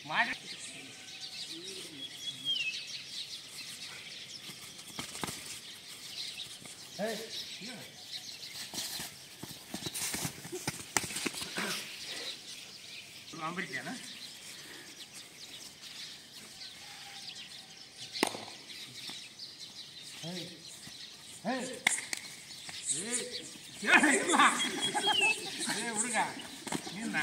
ಮಾಡಿ ಅಂಬಿಡ್ತೇನ ಏ ಹುಡುಗ ನಿನ್ನ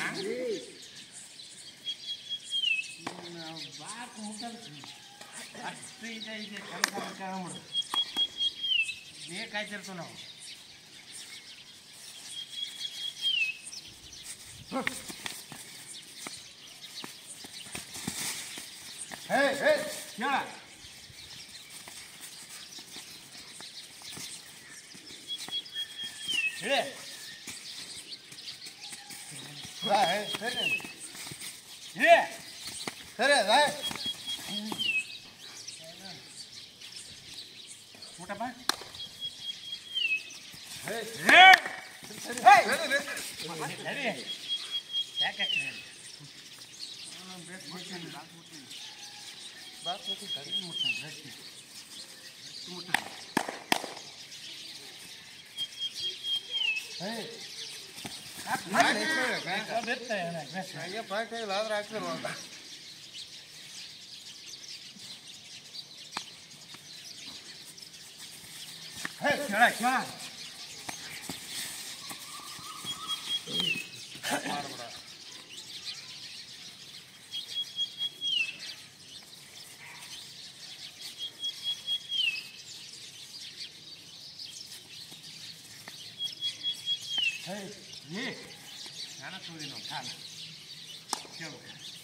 ಬಾಕ್ ಮುಟ್ಟಲ್ ಅಷ್ಟು ಇದೆ ಇದೆ ಕೆಲಸ ಮಾಡ್ಕೊಂಡು ಬೇಕಾಯ್ತಿರ್ತೀವಿ ನಾವು ಹೇ ಹೇ ಹೇಳ ಹೇಳಿ ಬಾ, ಹೇ, ಸರಿ ಹೇಳಿ ಸರಿ ಬಾ. ಊಟ ಬಾ ಹೇ, ಹೇ ಸರಿ ಸರಿ ಸರಿ ಯಾಕೆ ಬಾ, ಕೂತು ಸರಿ. ಹೇ, ನಾನ್ ಇಟ್ಕೊಳ್ಳಿ, ಬ್ಯಾಡ. ಹಂಗೆ ಪಾಯಿಂಟ್ ಇಲ್ಲ ಆದ್ರೆ ಹಾಕ್ತಿರು ಅಂತ ಕೇಳ ಕೇಳ ಮಾಡ್ಬಿಡ ಹೇ ಏ ನಾನು ಸುಳ್ಳಿ ನಾವು ಕಾಲ ಕೇಳು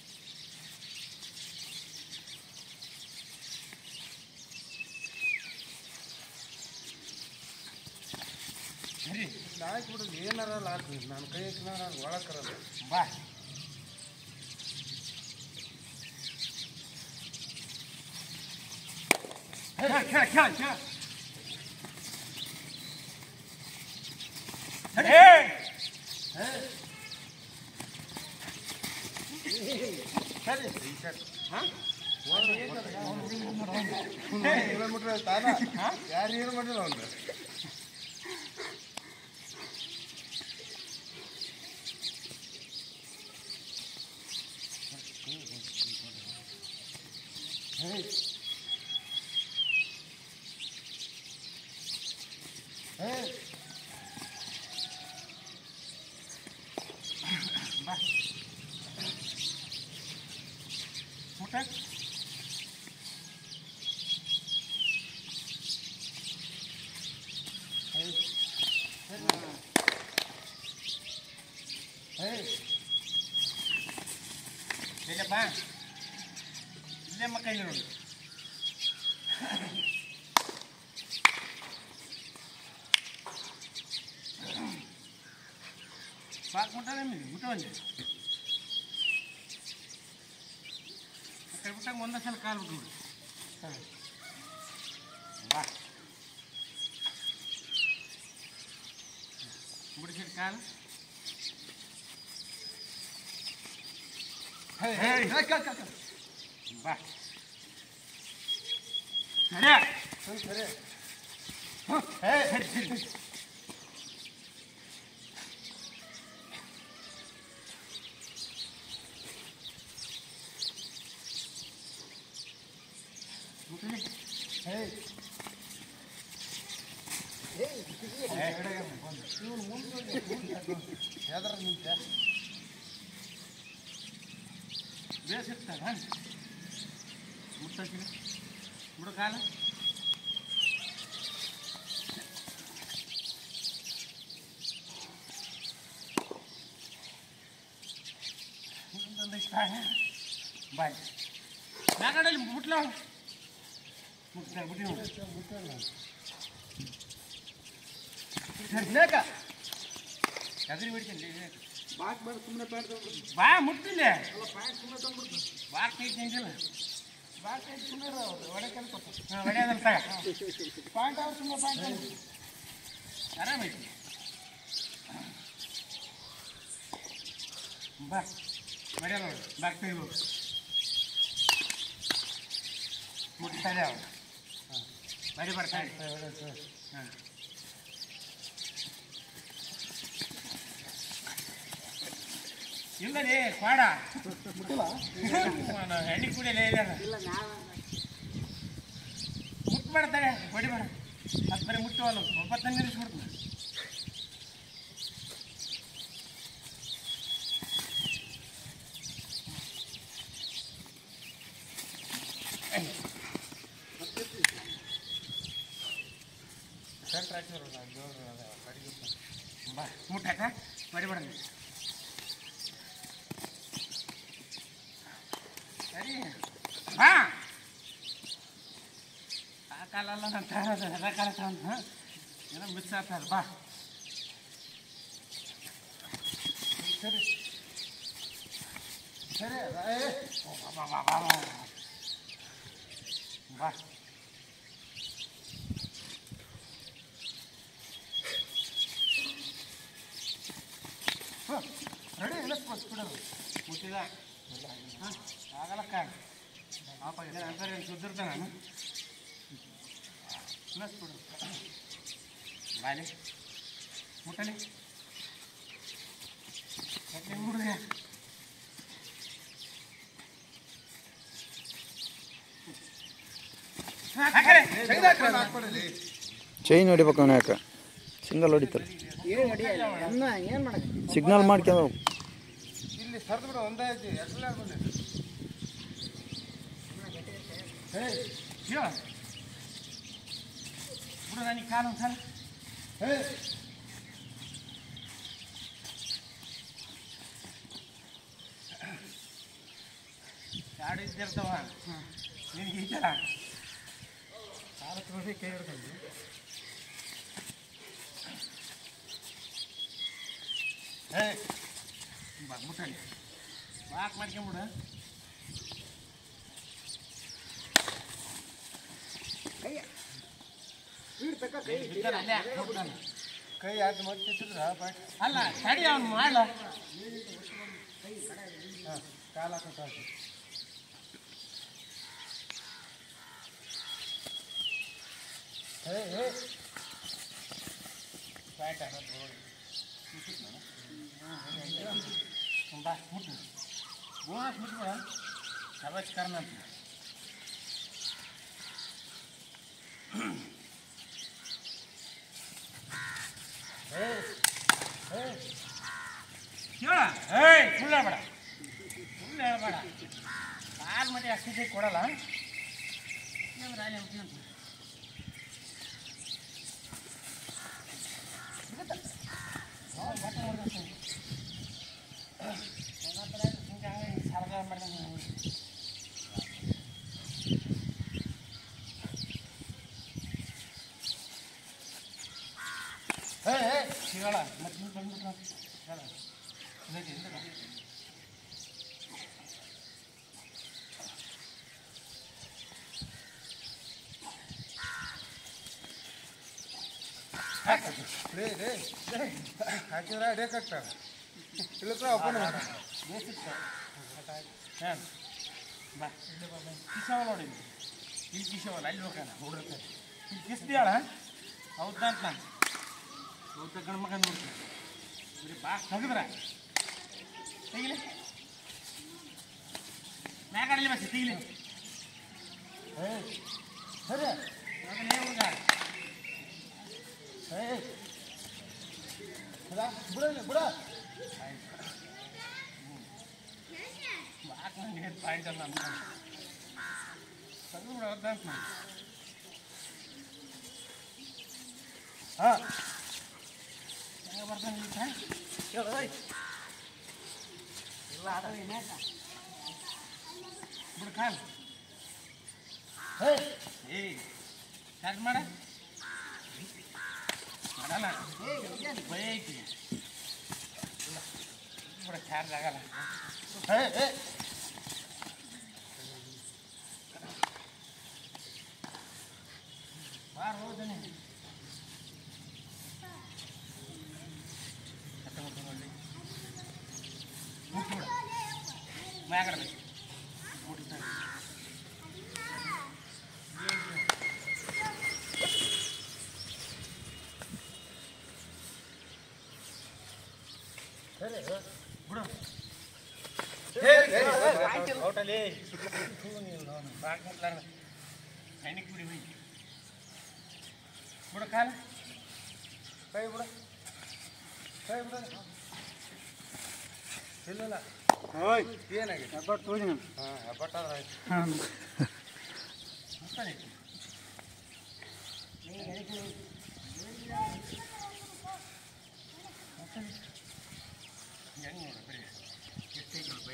ಸರಿ ನಾಲ್ಕು ಬಿಡೋದು ಏನಾರ ಹಾಕ್ತೀನಿ ನನ್ನ ಕೈ ಹಾಕಿನಾರ ಒಳಕರಲ್ಲ ಬಾ ಕೇಳ ಕೇಳ ಕೇಳ ಕೇಳ ಹೇ ಸರಿ ಸರಿ ಹಾಂ ಕಿಲೋಮೀಟರ್ ತಾನ ಯಾರು ಏನು ಮಾಡಿಲ್ಲ ಒಂದು ಹೇ ಹೇ ಬಾ ಊಟ ಹೇ ಇಲ್ಲಪ್ಪ ಇಲ್ಲೇ ಮಕ್ಕಳು ನೋಡಿ ಬಾಕ್ ಮುಟ್ಟಾನೆ ಮೇಲೆ ಮುಟ್ಟ ಬಂದೆ ಕೈ ಬಿಟ್ಟಾಗ ಒಂದೇ ಸಲ ಕಾಲು ಬಿಟ್ಟು ನೋಡಿ ಬಾ ಬಿಡಿಸಿದ ಕಾಲು ಹೇ ಹೇ, ಹೇ ಹೇ, ಕಲ್, ಕಲ್, ಕಲ್. ಬಾ ಸರಿ ಸರಿ ಸರಿ ಹೇ ಸರಿ ಸರಿ ಮುಟ್ಲಿ. ಹೇ ಯಾವ್ದಾರ ನಿಂತ ಬೇಸಿರ್ತಾರ ಮುಟ್ಟೋಕಿನ ಬಿಡು ಕಾಲ ಒಂದೊಂದಿಷ್ಟು ಬಾಯ್ ನಾಗಡಲ್ಲಿ ಮುಟ್ಲ ಮುಟ್ತಾರೆ ಬಿಟ್ಟು ನೇಕ ಕದ್ರಿ ಬಿಡ್ತೀನಿ ಬಾಕ್ ಬೇಡ ಸುಮ್ಮನೆ ಪ್ಯಾಂಟ್ ಬಾ ಮುಟ್ಟಿಲ್ಲ ಪ್ಯಾಂಟ್ ಸುಮ್ಮನೆ ತಂದ್ಬಿಡ್ತು ಬಾ ಕೈ ತಿಂಗಿಲ್ಲ ಬಾಕ್ ಪ್ಯಾಂಟ್ ಸುಮ್ಮನೆ ಒಡೆ ಕಲ್ಕೊತ ಹಾಂ ಹೊಡೆಯೋದಲ್ಲ ತಗ ಪ್ಯಾಂಟ್ ಅವ್ರು ಸುಮ್ಮನೆ ಪ್ಯಾಂಟ್ ತಂದ್ಬಿಡ್ತು ಆರಾಮೈತಿ ಬಾ ಹೊಡೆಯೋದು ನೋಡಿ ಬಾಕ್ ತೆಗಿಬೋದು ಮುಟ್ತಾರೆ ಅವ ಬಡಿ ಬರ್ತಾರೆ ಹಾಂ ಇಲ್ಲ ರೀ ಕ್ವಾಡ ನಾನು ಎಣ್ಣೆ ಕುಡಿಯಲೇ ಇಲ್ಲ ಮುಟ್ಬೇಡ್ತಾರೆ ಬಡಿಬೇಡ ಅದು ಬರೀ ಮುಟ್ಟುವಲ್ಲ ಒಬ್ಬತ್ತ ನಿಲ್ಲಿಸ್ಬಿಡ್ತೀನಿ ಬಾ ಮುಟ್ಟಾಕ ಬಡಿಬೇಡ ಸರಿ ಬಾ ಆ ಕಾಲಲ್ಲ ಅಂತ ಎಲ್ಲ ಕಾಲ ಅಂತ ಏನೋ ಮಿಸ್ ಆಗ್ತದೆ ಬಾ ಸರಿ ಸರಿ ಏ ಓ, ಬಾ ಬಾ ಬಾ ಬಾ ಬಾ ಬಾ ರೆಡಿ ಇಳಿಸ್ಬೋದು ಬಿಡೋದು ಮುಟ್ಟಿದ ಹಾಂ ಆಗಲ್ಲಕ್ಕ ಪಾಪ ಇದೆ ಅಂತಾರೆ ಸುದ್ದಿರ್ತ ನಾನು ಅನ್ನಿಸ್ಬಿಡು ಬಾಲಿ ಮುಟ್ಟಲಿ ಯಾಕೆ ಹುಡುಗ ಹಾಕರೆ ಹಾಕ್ಬಿಡಲಿ ಚೈನ್ ಹೊಡಿಬೇಕು ಅವನ ಯಾಕೆ ಸಿಂಗಲ್ ಹೊಡಿತಾರೆ ಸಿಗ್ನಲ್ ಮಾಡ್ಕೊಂಡು ಇಲ್ಲಿ ಸರ್ದು ಬಿಡು ಒಂದೇ ಐತಿ ಎಲ್ಲ ಆಗ್ಬಿಡಿ ಹೇಳ ಬಿಡು ನನಗೆ ಕಾಲು ಒಂದ್ಸಲ ಹೇ ಎರಡು ಇದ್ದಿರ್ತಾವ ನಿನಗೆ ಈ ಥರ ಕಾಲ ನೋಡಿ ಕೈ ಹಿಡ್ಕೊಂಡು ಹೇ ಬಾ ಮುಟ್ಟಲಿ ವಾಕ್ ಮಾಡ್ಕೊಂಬಿಡು ಬಿದ್ದಾನ ಅಲ್ಲೇ ಮುಟ್ತಾನ. ಕೈ ಯಾಕೆ ಮತ್ತಿಟ್ಟಿದ್ರ ಬಾಕಿ ಅಲ್ಲ ತಡಿ ಅವ್ನು ಮಾಡ ಹಾಂ ಕಾಲು ಹಾಕೋತ ಹೇ ಹೇ ಬಾ ಮುಟ್ಟು ಬೋನಸ್ ಮುಟ್ಬಿಡ ಶಬಾಷ್ ಕರ್ನ ಅಂತ ಹೇ ಹೇ ಹೇಳ ಏಯ್ ಸುಳ್ಳು ಹೇಳ್ಬೇಡ ಸುಳ್ಳು ಹೇಳ್ಬೇಡ ಕಾಲು ಮತ್ತೆ ಅಷ್ಟಿದೆ ಕೊಡಲ್ಲ ಇಲ್ಲಾಂದ್ರೆ ಅಲ್ಲಿ ಹುಟ್ಟಿ ಅಂತ. ಸಿಗುತ್ತಾ? ಹೌದು, ಮತ್ತೆ ನೋಡ್ಬೇಕು. ನನ್ನ ಹತ್ರ ಹಿಂಗೆ ಹಂಗೆ ಸರಳ ಮಾಡ್ದಂಗೆ ನೋಡಿ. ಹೇ ಹೇ ಸಿಗಲ್ಲ ಮತ್ತೆ ನೀವು ಬಂದ್ಬಿಟ್ರೆ ಹೇಳ ಇದಕ್ಕೆ ಹಿಂದೆ ಬಾ. ರೇ ರೇ ಹಾಕಿದ್ರೆ ಅಡೇಕ್ ಆಗ್ತಾರೆ ಇಳಿತ್ರ ಓಪನ್ ಬೇಸಿಕ್ ಏನು ಬಾ ಕಿಸವ ನೋಡಿ ಇಲ್ಲಿ. ಇಲ್ಲಿ ಕಿಸವಲ್ಲ ಅಲ್ಲಿ ಹೋಗೋಣ ಹುಡುಗ ಇಲ್ಲಿ ಕಿಸ್ದಿಯಾಳ ಹೌದಾ ಅಂತ ನಾನು ಹೌದ ಗಂಡು ಮಗನ ನೋಡ್ತೀನಿ ಬರೀ ಬಾ ತೆಗೆದ್ರ ತೆಗಿಲಿ ಮ್ಯಾಗಾಡಲಿ ಬಸ್ ತೆಗಿಲಿ ಹೇ ಸರಿ ಅದನ್ನೇ ಹುಡುಗ ಹೇ ಅಲ್ಲ ಬಿಡಲಿ ಬಿಡ ಬಾಕ್ ನನಗೆ ಪಾಯಿಂಟ್ ಅಲ್ಲ ಅಂತ ತೆಗೆದು ಬಿಡ ಹೌದಾ ಅಂತ ನಾನು ಹಾಂ ಹೆಂಗೆ ಬರ್ತಾನೆ ಈಗ ಬಿಡು ಕಾಲು ಹೇ ಏಯ್ ಚಾರ್ಜ್ ಮಾಡ ಮಾಡಲ್ಲ ಭಯ ಐತಿ ಬಿಡ ಚಾರ್ಜ್ ಆಗಲ್ಲ ಹೇ ಹೇ ಬಾರ್ ಹೋದನೆ ಮುಟ್ಟು ನೋಡಿ ಮುಟ್ಟು ಬಿಡ ಮ್ಯಾಗಡಬೇಕು ಮುಟ್ತಾರೆ ಬಿಡು ಔಟಲ್ಲಿ ಬಾಕ್ ಮುಟ್ಲಾರ್ದ ಸೈನಿಕ್ ಬಿಡಿ ಹೋಗಿ ಬಿಡು ಕಾಲ ಕೈ ಬಿಡ ಕೈ ಬಿಡ ಇಲ್ಲ ಓಯ್ ಏನಾಗಿದೆ ಹೆಬ್ಬಟ್ಟು ತೋಜಿ ಹಾಂ ಹೆಬ್ಬಟ್ಟಾದ್ರೆ ಆಯ್ತು ಮುಟ್ಟಾನೆ ಹೆಂಗೆ ನೋಡು ಬರೀ ಎಷ್ಟೈತಿ ಬೈ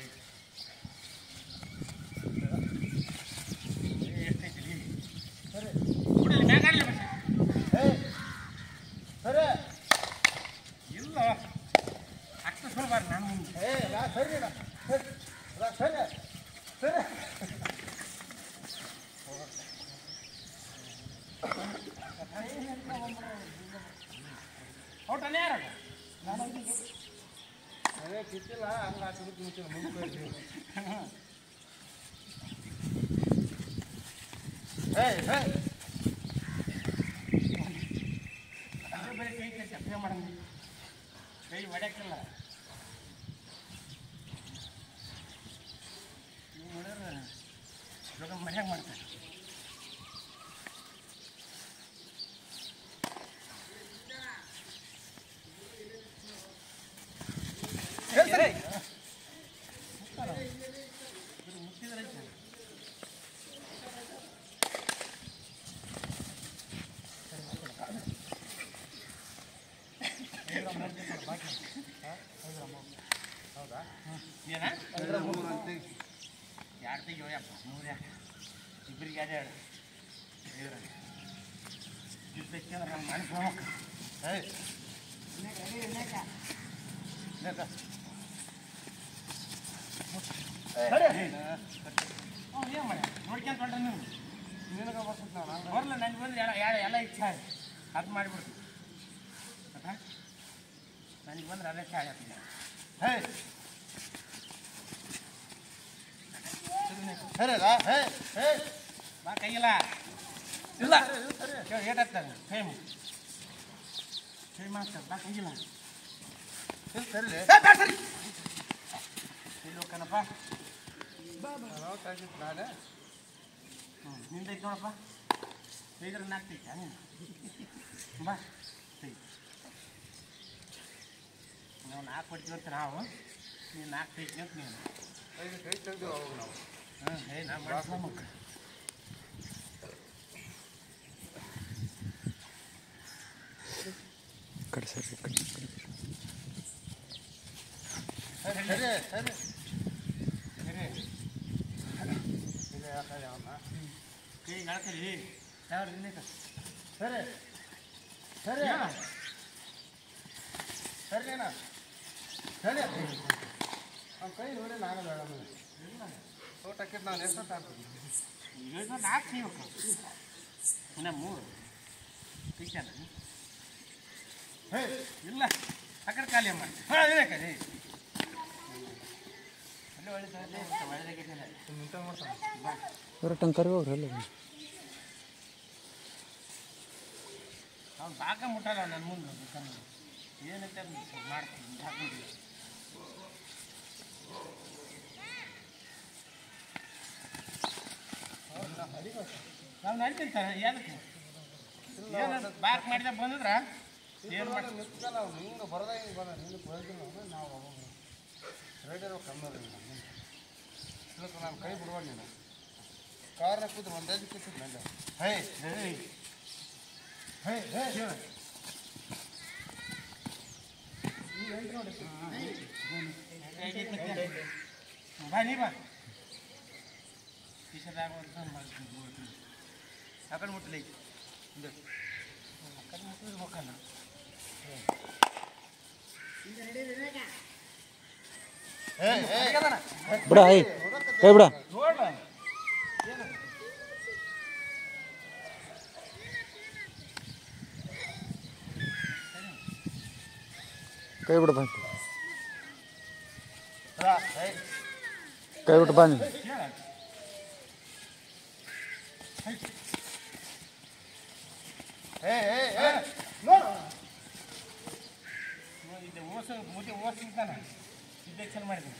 ಎಷ್ಟೈತಿ ಸರಿ ಬಿಡಲಿ ಮ್ಯಾಗಾಡಲಿ ಮತ್ತೆ ಏ ಸರಿ ಇಲ್ಲ ಅಷ್ಟು ಸುಲಭ ನಾನು ಮುಂದೆ ಏ ನಾ ಸರಿ ನಾ ಸರಿ ನಾ ಸರಿ ಸರಿ ಔಟನೇ ಯಾರು ಅದೇ ಕಿತ್ತಿಲ್ಲ ಹಂಗೆ ಹಾಕಿಬಿಟ್ಟು ಮುಂಚೆ ಮುಂದೆ ಹೋಗ್ತೀವಿ ಏಯ್ ಏಯ್ ಅದು ಬೇರೆ ಕೈ ಕೈ ಚಪ್ಪೆ ಮಾಡಂಗ ಕೈ ಹೊಡ್ಯಾಕಿಲ್ಲ ನೀವು ನೋಡಿದ್ರೆ ಇವಾಗ ಮನ್ಯಾಗ ಮಾಡ್ತಾರೆ ಮುಟ್ಟಿದ್ರೆ ಐತೆ. ಏನ ಐದರ ಮೂರು ಅಂತೀವಿ ಎರಡು ತೆಗಿಯೋ ಯಪ್ಪ ಮೂರು ಯಾಕೆ ಇಬ್ಬರಿಗೆ ಅದೇ ಹೇಳು ಇದ್ರ ಇದ್ದಕ್ಕೆ ಅಂದ್ರೆ ನಮ್ಮ ಮನಸ್ಸು ಹೋಗಕ್ಕೆ ಏಯ್ ನೇತ ಅವ್ನು ಏನು ಮಾಡಿ ನೋಡ್ಕೊಂತ ಹೊಂಟ್ರೆ ನೀವು ನಿನಗೆ ಬರ್ತದೆ ನಾನು ಹಂಗೆ ಬರಲ್ಲ ನನಗೆ ಬಂದ್ರೆ ಎಲ್ಲ ಎಲ್ಲ ಎಲ್ಲ ಇಚ್ಛೆ ಅದು ಮಾಡಿಬಿಡ್ತು ಆಯ್ತಾ ನನಗೆ ಬಂದ್ರೆ ಅದೇ ಚಾಯ್ ಆಗ್ತದೆ ಏಯ್ ಸರಿ ಅಲ್ಲ ಏಯ್ ಏಯ್ ಬಾ ಕೈಯಿಲ್ಲ ಇಲ್ಲ ಕೇಳಿ ಏಟಾಗ್ತದೆ ಟೈಮ್ ಟೈಮ್ ಆಗ್ತದೆ ಬಾ ಕೈಯಿಲ್ಲ ಇಲ್ಲಿ ಸರಿಲೆ ಇಲ್ಲಿ ಹೋಗ್ಕನಪ್ಪ ನಾವು ಕಾಯ್ತಿತ್ತು ನಾಳೆ ಹ್ಞೂ ನಿಂದೈತೆ ನೋಡಪ್ಪ ಇದ್ರ ನಾಲ್ಕೈತೆ ನೀನು ಬಾ ಸರಿ ನಾವು ನಾಲ್ಕು ಕೊಡ್ತೀವಿ ಅಂತ ನಾವು ನೀನು ನಾಲ್ಕು ಐತಿ ಅಂತ ನೀನು ಐದು ಕೈ ತೆಗ್ದು ಅವಾಗ ನಾವು ಹಾಂ ಏ ನಾ ಮಾಡ್ಸ್ಕೊಂಬಕ್ಕ ಕಡೆ ಸರಿ ಕಡೆ ಕಡೆ ಸರಿ ಸರಿ ಸರಿ ಸರಿ ಇದೆ ಯಾಕಂದ್ರೆ ಅವನ್ನ ಕೈ ಹೇಳ್ತೀರಿ ಯಾರು ಇನ್ನೇಕ ಸರಿ ಸರಿ ಸರಿ ಅಣ್ಣ ಸರಿ ಅವ್ನ ಕೈ ನೋಡಿ ನಾನು ಬೇಡ ತೋಟಕ್ಕೆ ನಾನು ಎಷ್ಟು ಹಾಕ್ತೀನಿ ಈಗ ನಾಲ್ಕು ಸಿಗ್ಬೇಕು ಇನ್ನ ಮೂರು ಟೀಚರ್ ಹೇ ಇಲ್ಲ ಆ ಕಡೆ ಖಾಲಿ ಮಾಡಿ ಹಾಂ ಅದೇ ಕಡೆ ಅಲ್ಲೇ ಒಳ್ಳೆ ಒಳ್ಳೆದಾಗಿದ್ದಿಲ್ಲ ನಿಂತ ಮಾಡ್ತಾನೆ ಬಾ ಹೊರಟಂಗೆ ಕರಿ ಹೋಗ್ರಿ ಅಲ್ಲ ಅವ್ನು ಬಾಕ ಮುಟ್ಟಲ್ಲ ನನ್ನ ಮುಂದೆ ಕಣ್ಣು ಏನೈತೆ ಅದು ಮಾಡ್ತೀನಿ ಹಾಕೊಂಡಿಲ್ಲ ನಾವು ನಡೀತಿರ್ತಾರೆ ಏನಕ್ಕೆ ಏನು ಬಾಕ್ ಮಾಡಿದ ಬಂದಿದ್ರ ಏನು ಮಾಡಿ ನಿಂತ್ಕಲ್ಲ ಅವ್ನು ಹಿಂಗೆ ಬರೋದ ಹಿಂಗೆ ಬರ ಹಿಂಗೆ ಬರೋದಿಲ್ಲ ಅವನು ನಾವು ಅವಾಗ ರೇಡಿಯೋ ಕಮ್ಮಿ ಅದ ಇದಕ್ಕೆ ನಾನು ಕೈ ಬಿಡುವ ನೀನು ಕಾರ್ನ ಕೂತು ಒಂದೇ ಕೂತು ಮೇಲೆ ಹೇ ಏಯ್, ಹೇ ಹೇ ಹೇಗೈತೆ ಮತ್ತೆ? ಬಾ ನೀ ಬಾ ಕಿಶದಾಗ ಒಂದು ಮಾಡ್ತೀನಿ ಆ ಕಡೆ ಮುಟ್ಟಲಿ ಇದು ಆ ಕಡೆ ಮುಟ್ಟಿರ್ಬೇಕಲ್ಲ ಹೇ ಹೇ ಬಿಡ ಐ ಕೈ ಬಿಡ ನೋಡ ಕೈ ಬಿಡು ಬಂತು ರಾ ಹೇ ಕೈ ಬಿಟ್ಟು ಬನ್ನಿ ಹೇಳ ಹೇ ಹೇ ಹೇ ನೋಡು ಇದು ಇದು ಓಸು ಮುದ್ದೆ ಓಸ್ ಸಿಗ್ತಾನ ಇಂಜೆಕ್ಷನ್ ಮಾಡಿದ್ದೀನಿ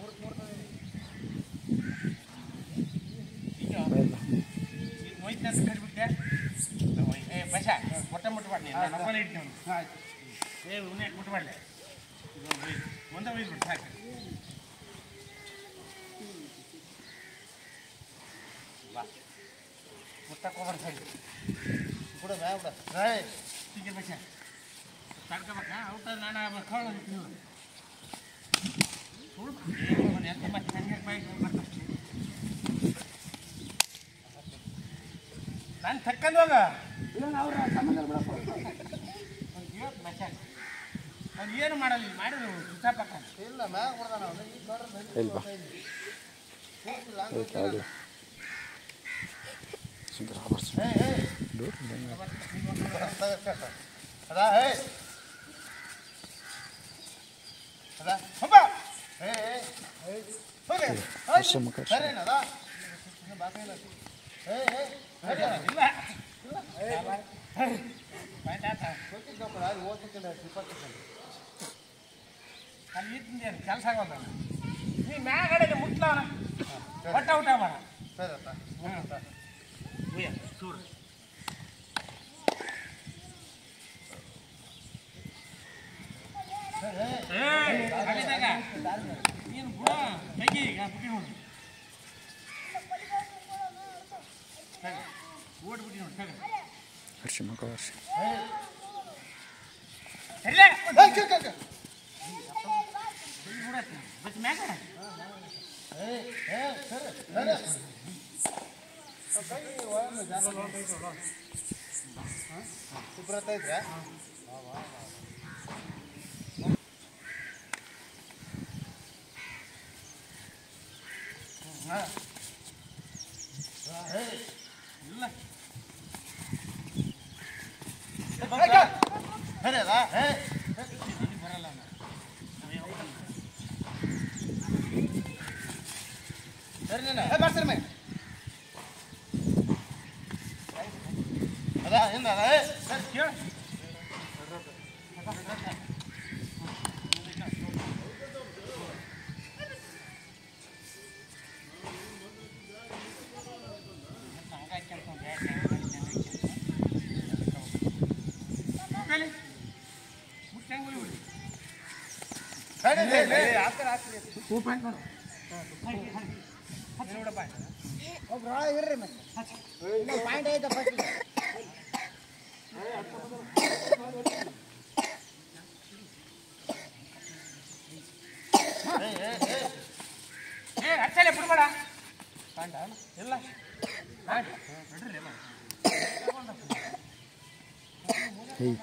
ಈಗ ಈಗ ಹೋಯ್ತು ಅಂತ ಕಟ್ಬಿಟ್ಟೆ ಏ ಬಸ ಮೊಟ್ಟ ಮುಟ್ಬಾರ್ದು ನೀನು ನಾನು ಒಬ್ಬನೇ ಇಡ್ತೀನಿ ಅವ್ನು. ಆಯ್ತು ಏ ಉನ್ನೆ ಮುಟ್ಬಾರ್ಲೆ ಇದು ಒಯ್- ಒಂದೇ ಒಯ್ದ್ಬಿಡು ಸಾಕು ಬಾ ಮುಟ್ಟಕ್ಕೆ ಹೋಗ್ಬಾರ್ದು ಸರಿ ಬಿಡ ಮ್ಯಾಗ ಬಿಡ ರೈ ಹೀಗೆ ಬಸ ತಡ್ಕೋಬೇಕಾ ಔಟ ನಾನು ಕಾಳು ನೀವು ಎಂತ ಮತ್ತೆ ನನಗೆ ಬಾಯಿ ನಾನು ತಕ್ಕಂದು ಹೋಗ ಅವ್ನು ಏನು ಮಾಡಲ್ಲ ಇಲ್ಲಿ ಮಾಡಿದ್ರು ಸುತ್ತಾಪಕ್ಕ ಇಲ್ಲ ಮ್ಯಾಗ ಬಿಡ್ದಾನ ಅವನು ಈ ಕಡ್ರ ಇಲ್ವಾ ಆಯ್ತು ಆಗಲಿ ಸುಂದರ ಆವರ್ಸ್ ದೂರ ಅದ ಹೇ ಅದ ಹೋಗ ಹೇ ಹೇ ಹೋಗಿ ವರ್ಷ ಮುಖ ಸರಿನದ ಬಾಕಿ ಇಲ್ಲ ಹೇ ಹೇ ಇಲ್ಲ ಪಾಯಿಂಟ್ ಆತ ಗೊತ್ತಿದ್ದಪ್ಪ ಅದು ಓದ್ತಿಲ್ಲ ಇಪ್ಪತ್ತು ಅಲ್ಲಿ ಇದ್ದಿಂದ ಕೆಲಸ ಆಗೋದ ನೀ ಮ್ಯಾಗಡೆ ಮುಟ್ಲವನ ಒಟ್ಟ ಊಟ ಮಾಡ ಸರಿ ಅತ್ತ ಉಯ್ಯ ಚೂರು ಅಲ್ಲಿದ್ದಾಗ ನೀನು ಬಿಡ ತೆಗಿ ಈಗ ಬಿಟ್ಟಿ ನೋಡಿ ಓಡ್ಬಿಟ್ಟು ನೋಡಿ ತಗ ವರ್ಷ ಮುಖ ವರ್ಷ ಸರಿಲೇ ಹೇ ಕೇಳ ಕೇಳ ಬಿಡತ್ತೆ ಬಸ್ ಮ್ಯಾಗ ಹೇ ಹೇ ಸರಿ ಸರಿ ಕೈ ಒಳಗೆ ಜಾಗ ಇಬ್ಬರತ್ತೈತ್ರಾ ಇಲ್ಲ ಸರಿ ಅದ ಹೇ ನನಗೆ ಬರಲ್ಲ ಅಣ್ಣ. ನಾವೇ ಹೋಗ್ತಾನೆ. ಸರಿ ನೀನು ಹೇ ಬರ್ತೀರಿ ಮೈ ಅದ ಹಿಂದ ಅದ ಹೇ ಸರ್ ಕೇಳು ಸರಿ ಸರಿ ಹಾಕ್ತಾರೆ ಹಾಕ್ರಿ ಒಬ್ರು ಒಳಗೆ ಇರ್ರಿ ಮತ್ತೆ ಇನ್ನೊಂದು ಪಾಯಿಂಟ್ ಐತೆ ಫಸ್ಟ್ ಹೇ ಹೇ ಹೇ ಏ ಅಚ್ಚಲೆ ಬಿಡ್ಬೇಡ ಇಲ್ಲ ಪ್ಯಾಂಟ್. ಬಿಡ್ರಿ ಅಮ್ಮ. ಹೇಯ್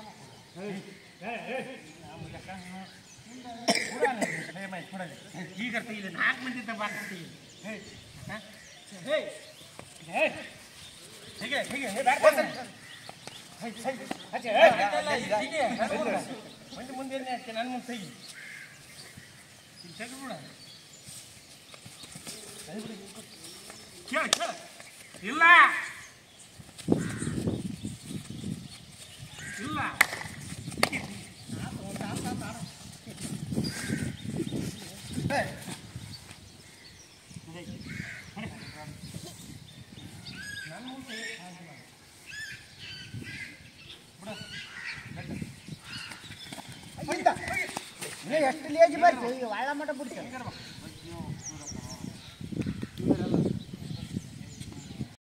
ಬಿಡ ನೀನು ಈ ಕಡೆ ಮೈ ಕೊಡಲಿ. ಈಗ ತೆಗೀಲಿ ನಾಲ್ಕು ಮಂದಿ ಇದ್ದ ಬಾಕಿ ತೆಗೀಲಿ. ಹೇ, ಹಾ? ಹೇ, ಹೇ. ಹೀಗೆ ಹೀಗೆ ಹೇ, ಬ್ಯಾಡ ಬರ್ತಾನೆ. ಹೇ, ಹೇ, ಆಚೆ, ಹೇ, ಹೀಗೆ, ಹೀಗೆ, ನನ್ನ ಮುಂದೆ. ಮಂದಿ ಮುಂದೆ ಏನೇ ಆಚೆ, ನನ್ನ ಮುಂದೆ ತೆಗಿ ಈಗ ತೆಗೆದ್ಬಿಡ ಕೇಳ ಕೇಳ ಇಲ್ಲ ಇಲ್ಲ ನೀವು ಎಷ್ಟು ಲೇಜ್ ಬರ್ತೀವಿ ಒಳ್ಳೆ ಮಟ್ಟ ಬಿಡ್ತೀವಿ